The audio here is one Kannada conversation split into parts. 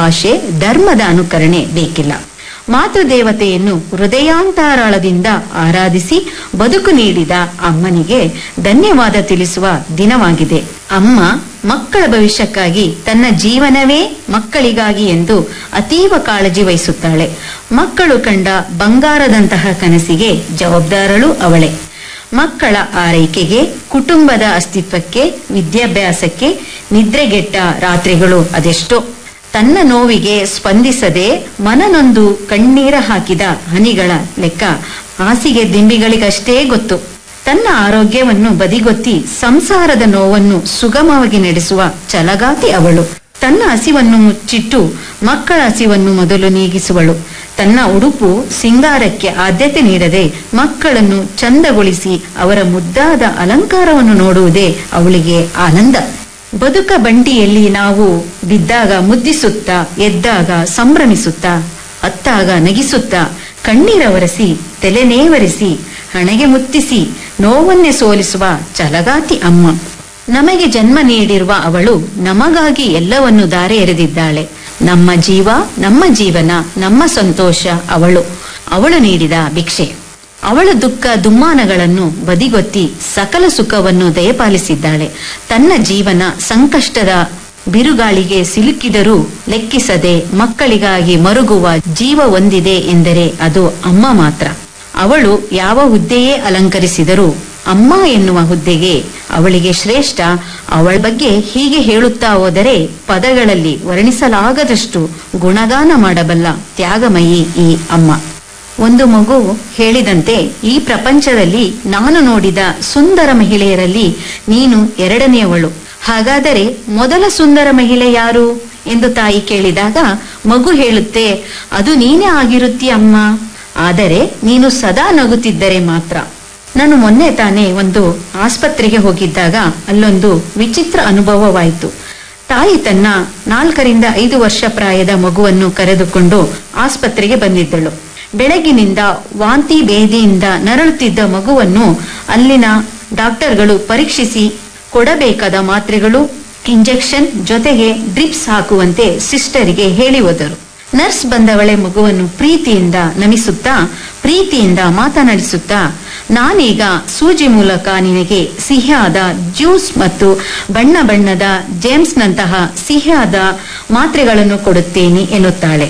ಭಾಷೆ ಧರ್ಮದ ಅನುಕರಣೆ ಬೇಕಿಲ್ಲ ಮಾತೃದೇವತೆಯನ್ನು ಹೃದಯಾಂತರಾಳದಿಂದ ಆರಾಧಿಸಿ ಬದುಕು ನೀಡಿದ ಅಮ್ಮನಿಗೆ ಧನ್ಯವಾದ ತಿಳಿಸುವ ದಿನವಾಗಿದೆ ಅಮ್ಮ ಮಕ್ಕಳ ಭವಿಷ್ಯಕ್ಕಾಗಿ ತನ್ನ ಜೀವನವೇ ಮಕ್ಕಳಿಗಾಗಿ ಎಂದು ಅತೀವ ಕಾಳಜಿ ವಹಿಸುತ್ತಾಳೆ ಮಕ್ಕಳು ಕಂಡ ಬಂಗಾರದಂತಹ ಕನಸಿಗೆ ಜವಾಬ್ದಾರಳು ಅವಳೇ ಮಕ್ಕಳ ಆರೈಕೆಗೆ ಕುಟುಂಬದ ಅಸ್ತಿತ್ವಕ್ಕೆ ವಿದ್ಯಾಭ್ಯಾಸಕ್ಕೆ ನಿದ್ರೆಗೆಟ್ಟ ರಾತ್ರಿಗಳು ಅದೆಷ್ಟೋ ತನ್ನ ನೋವಿಗೆ ಸ್ಪಂದಿಸದೆ ಮನನೊಂದು ಕಣ್ಣೀರ ಹಾಕಿದ ಹನಿಗಳ ಲೆಕ್ಕ ಹಾಸಿಗೆ ದಿಂಬಿಗಳಿಗಷ್ಟೇ ಗೊತ್ತು ತನ್ನ ಆರೋಗ್ಯವನ್ನು ಬದಿಗೊತ್ತಿ ಸಂಸಾರದ ನೋವನ್ನು ಸುಗಮವಾಗಿ ನಡೆಸುವ ಛಲಗಾತಿ ಅವಳು ತನ್ನ ಹಸಿವನ್ನು ಮುಚ್ಚಿಟ್ಟು ಮಕ್ಕಳ ಹಸಿವನ್ನು ಮೊದಲು ನೀಗಿಸುವಳು ತನ್ನ ಉಡುಪು ಸಿಂಗಾರಕ್ಕೆ ಆದ್ಯತೆ ನೀಡದೆ ಮಕ್ಕಳನ್ನು ಚಂದಗೊಳಿಸಿ ಅವರ ಮುದ್ದಾದ ಅಲಂಕಾರವನ್ನು ನೋಡುವುದೇ ಅವಳಿಗೆ ಆನಂದ ಬದುಕ ಬಂಡಿಯಲ್ಲಿ ನಾವು ಬಿದ್ದಾಗ ಮುದ್ದಿಸುತ್ತಾ ಎದ್ದಾಗ ಸಂಭ್ರಮಿಸುತ್ತಾ ಅತ್ತಾಗ ನಗಿಸುತ್ತಾ ಕಣ್ಣೀರವರಿಸಿ ತಲೆನೇವರಿಸಿ ಹಣೆಗೆ ಮುತ್ತಿಸಿ ನೋವನ್ನೇ ಸೋಲಿಸುವ ಛಲಗಾತಿ ಅಮ್ಮ ನಮಗೆ ಜನ್ಮ ನೀಡಿರುವ ಅವಳು ನಮಗಾಗಿ ಎಲ್ಲವನ್ನು ದಾರೆ ಎರೆದಿದ್ದಾಳೆ ನಮ್ಮ ಜೀವ ನಮ್ಮ ಜೀವನ ನಮ್ಮ ಸಂತೋಷ ಅವಳು ಅವಳು ನೀಡಿದ ಭಿಕ್ಷೆ ಅವಳ ದುಃಖ ದುಮ್ಮಾನಗಳನ್ನು ಬದಿಗೊತ್ತಿ ಸಕಲ ಸುಖವನ್ನು ದಯಪಾಲಿಸಿದ್ದಾಳೆ ತನ್ನ ಜೀವನ ಸಂಕಷ್ಟದ ಬಿರುಗಾಳಿಗೆ ಸಿಲುಕಿದರೂ ಲೆಕ್ಕಿಸದೆ ಮಕ್ಕಳಿಗಾಗಿ ಮರುಗುವ ಜೀವ ಹೊಂದಿದೆ ಎಂದರೆ ಅದು ಅಮ್ಮ ಮಾತ್ರ ಅವಳು ಯಾವ ಹುದ್ದೆಯೇ ಅಲಂಕರಿಸಿದರೂ ಅಮ್ಮ ಎನ್ನುವ ಹುದ್ದೆಗೆ ಅವಳಿಗೆ ಶ್ರೇಷ್ಠ ಅವಳ ಬಗ್ಗೆ ಹೀಗೆ ಹೇಳುತ್ತಾ ಹೋದರೆ ಪದಗಳಲ್ಲಿ ವರ್ಣಿಸಲಾಗದಷ್ಟು ಗುಣಗಾನ ಮಾಡಬಲ್ಲ ತ್ಯಾಗಮಯಿ ಈ ಅಮ್ಮ ಒಂದು ಮಗು ಹೇಳಿದಂತೆ ಈ ಪ್ರಪಂಚದಲ್ಲಿ ನಾನು ನೋಡಿದ ಸುಂದರ ಮಹಿಳೆಯರಲ್ಲಿ ನೀನು ಎರಡನೆಯವಳು ಹಾಗಾದರೆ ಮೊದಲ ಸುಂದರ ಮಹಿಳೆ ಯಾರು ಎಂದು ತಾಯಿ ಕೇಳಿದಾಗ ಮಗು ಹೇಳುತ್ತೆ ಅದು ನೀನೇ ಆಗಿರುತ್ತಿ ಅಮ್ಮ ಆದರೆ ನೀನು ಸದಾ ನಗುತ್ತಿದ್ದರೆ ಮಾತ್ರ ನಾನು ಮೊನ್ನೆ ತಾನೇ ಒಂದು ಆಸ್ಪತ್ರೆಗೆ ಹೋಗಿದ್ದಾಗ ಅಲ್ಲೊಂದು ವಿಚಿತ್ರ ಅನುಭವವಾಯಿತು ತಾಯಿ ತನ್ನ ನಾಲ್ಕರಿಂದ ಐದು ವರ್ಷ ಪ್ರಾಯದ ಮಗುವನ್ನು ಕರೆದುಕೊಂಡು ಆಸ್ಪತ್ರೆಗೆ ಬಂದಿದ್ದಳು ಬೆಳಗಿನಿಂದ ವಾಂತಿ ಭೇದಿಯಿಂದ ನರಳುತ್ತಿದ್ದ ಮಗುವನ್ನು ಅಲ್ಲಿನ ಡಾಕ್ಟರ್ಗಳು ಪರೀಕ್ಷಿಸಿ ಕೊಡಬೇಕಾದ ಮಾತ್ರೆಗಳು ಇಂಜೆಕ್ಷನ್ ಜೊತೆಗೆ ಡ್ರಿಪ್ಸ್ ಹಾಕುವಂತೆ ಸಿಸ್ಟರಿಗೆ ಹೇಳಿ ಹೋದರು ನರ್ಸ್ ಬಂದವಳೆ ಮಗುವನ್ನು ಪ್ರೀತಿಯಿಂದ ನಮಿಸುತ್ತಾ ಪ್ರೀತಿಯಿಂದ ಮಾತನಾಡಿಸುತ್ತಾ ನಾನೀಗ ಸೂಜಿ ಮೂಲಕ ನಿನಗೆ ಸಿಹಿಯಾದ ಜ್ಯೂಸ್ ಮತ್ತು ಬಣ್ಣ ಬಣ್ಣದ ಜೇಮ್ಸ್ನಂತಹ ಸಿಹಿಯಾದ ಮಾತ್ರೆಗಳನ್ನು ಕೊಡುತ್ತೇನೆ ಎನ್ನುತ್ತಾಳೆ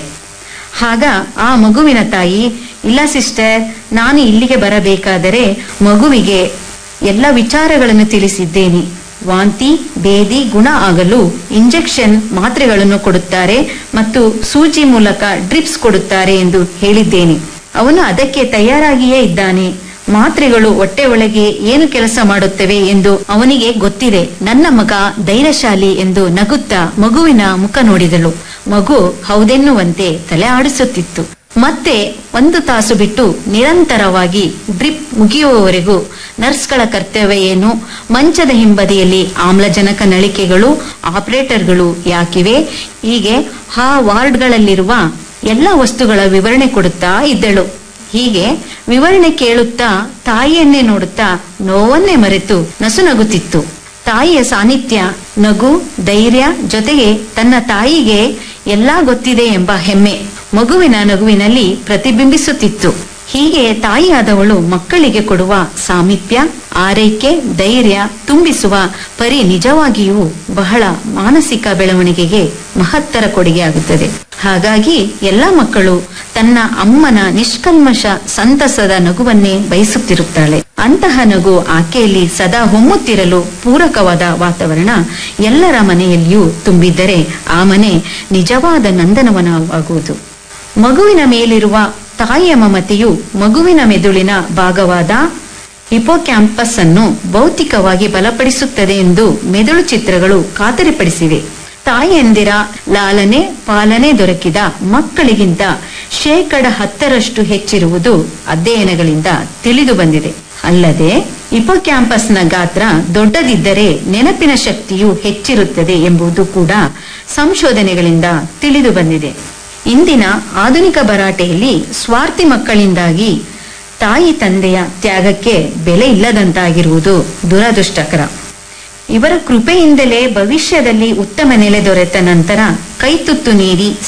ಆಗ ಆ ಮಗುವಿನ ತಾಯಿ ಇಲ್ಲ ಸಿಸ್ಟರ್ ನಾನು ಇಲ್ಲಿಗೆ ಬರಬೇಕಾದರೆ ಮಗುವಿಗೆ ಎಲ್ಲ ವಿಚಾರಗಳನ್ನು ತಿಳಿಸಿದ್ದೇನೆ ವಾಂತಿ ಬೇದಿ ಗುಣ ಆಗಲು ಇಂಜೆಕ್ಷನ್ ಮಾತ್ರೆಗಳನ್ನು ಕೊಡುತ್ತಾರೆ ಮತ್ತು ಸೂಜಿ ಮೂಲಕ ಡ್ರಿಪ್ಸ್ ಕೊಡುತ್ತಾರೆ ಎಂದು ಹೇಳಿದ್ದೇನೆ ಅವನು ಅದಕ್ಕೆ ತಯಾರಾಗಿಯೇ ಇದ್ದಾನೆ ಮಾತ್ರೆಗಳು ಹೊಟ್ಟೆ ಒಳಗೆ ಏನು ಕೆಲಸ ಮಾಡುತ್ತವೆ ಎಂದು ಅವನಿಗೆ ಗೊತ್ತಿದೆ ನನ್ನ ಮಗ ಧೈರ್ಯಶಾಲಿ ಎಂದು ನಗುತ್ತಾ ಮಗುವಿನ ಮುಖ ನೋಡಿದಳು ಮಗು ಹೌದೆನ್ನುವಂತೆ ತಲೆ ಆಡಿಸುತ್ತಿತ್ತು ಮತ್ತೆ ಒಂದು ತಾಸು ಬಿಟ್ಟು ನಿರಂತರವಾಗಿ ಡ್ರಿಪ್ ಮುಗಿಯುವವರೆಗೂ ನರ್ಸ್ಗಳ ಕರ್ತವ್ಯ ಏನು ಮಂಚದ ಹಿಂಬದಿಯಲ್ಲಿ ಆಮ್ಲಜನಕ ನಳಿಕೆಗಳು ಆಪರೇಟರ್ಗಳು ಯಾಕಿವೆ ಹೀಗೆ ಆ ವಾರ್ಡ್ಗಳಲ್ಲಿರುವ ಎಲ್ಲ ವಸ್ತುಗಳ ವಿವರಣೆ ಕೊಡುತ್ತಾ ಇದ್ದಳು ಹೀಗೆ ವಿವರಣೆ ಕೇಳುತ್ತಾ ತಾಯಿಯನ್ನೇ ನೋಡುತ್ತಾ ನೋವನ್ನೇ ಮರೆತು ನಸುನಗುತ್ತಿತ್ತು ತಾಯಿಯ ಸಾನ್ನಿಧ್ಯ ನಗು ಧೈರ್ಯ ಜೊತೆಗೆ ತನ್ನ ತಾಯಿಗೆ ಎಲ್ಲಾ ಗೊತ್ತಿದೆ ಎಂಬ ಹೆಮ್ಮೆ ಮಗುವಿನ ನಗುವಿನಲ್ಲಿ ಪ್ರತಿಬಿಂಬಿಸುತ್ತಿತ್ತು ಹೀಗೆ ತಾಯಿಯಾದವಳು ಮಕ್ಕಳಿಗೆ ಕೊಡುವ ಸಾಮೀಪ್ಯ ಆರೈಕೆ ಧೈರ್ಯ ತುಂಬಿಸುವ ಪರಿ ನಿಜವಾಗಿಯೂ ಬಹಳ ಮಾನಸಿಕ ಬೆಳವಣಿಗೆಗೆ ಮಹತ್ತರ ಕೊಡುಗೆಯಾಗುತ್ತದೆ ಹಾಗಾಗಿ ಎಲ್ಲ ಮಕ್ಕಳು ತನ್ನ ಅಮ್ಮನ ನಿಷ್ಕಲ್ಮಶ ಸಂತಸದ ನಗುವನ್ನೇ ಬಯಸುತ್ತಿರುತ್ತಾಳೆ ಅಂತಹ ನಗು ಆಕೆಯಲ್ಲಿ ಸದಾ ಹೊಮ್ಮುತ್ತಿರಲು ಪೂರಕವಾದ ವಾತಾವರಣ ಎಲ್ಲರ ಮನೆಯಲ್ಲಿಯೂ ತುಂಬಿದ್ದರೆ ಆ ಮನೆ ನಿಜವಾದ ನಂದನವನವಾಗುವುದು ಮಗುವಿನ ಮೇಲಿರುವ ತಾಯಿಯ ಮಮತೆಯು ಮಗುವಿನ ಮೆದುಳಿನ ಭಾಗವಾದ ಹಿಪೋಕ್ಯಾಂಪಸ್ ಅನ್ನು ಭೌತಿಕವಾಗಿ ಬಲಪಡಿಸುತ್ತದೆ ಎಂದು ಮೆದುಳು ಚಿತ್ರಗಳು ಖಾತರಿಪಡಿಸಿವೆ ತಾಯಿಯಂದಿರ ಲಾಲನೆ ಪಾಲನೆ ದೊರಕಿದ ಮಕ್ಕಳಿಗಿಂತ ಶೇಕಡ ಹತ್ತರಷ್ಟು ಹೆಚ್ಚಿರುವುದು ಅಧ್ಯಯನಗಳಿಂದ ತಿಳಿದು ಬಂದಿದೆ ಅಲ್ಲದೆ ಹಿಪೋಕ್ಯಾಂಪಸ್ನ ಗಾತ್ರ ದೊಡ್ಡದಿದ್ದರೆ ನೆನಪಿನ ಶಕ್ತಿಯು ಹೆಚ್ಚಿರುತ್ತದೆ ಎಂಬುದು ಕೂಡ ಸಂಶೋಧನೆಗಳಿಂದ ತಿಳಿದು ಬಂದಿದೆ ಇಂದಿನ ಆಧುನಿಕ ಭರಾಟೆಯಲ್ಲಿ ಸ್ವಾರ್ಥಿ ಮಕ್ಕಳಿಂದಾಗಿ ತಾಯಿ ತಂದೆಯ ತ್ಯಾಗಕ್ಕೆ ಬೆಲೆ ಇಲ್ಲದಂತಾಗಿರುವುದು ದುರದೃಷ್ಟಕರ ಇವರ ಕೃಪೆಯಿಂದಲೇ ಭವಿಷ್ಯದಲ್ಲಿ ಉತ್ತಮ ನೆಲೆ ದೊರೆತ ನಂತರ ಕೈತುತ್ತು ನೀಡಿ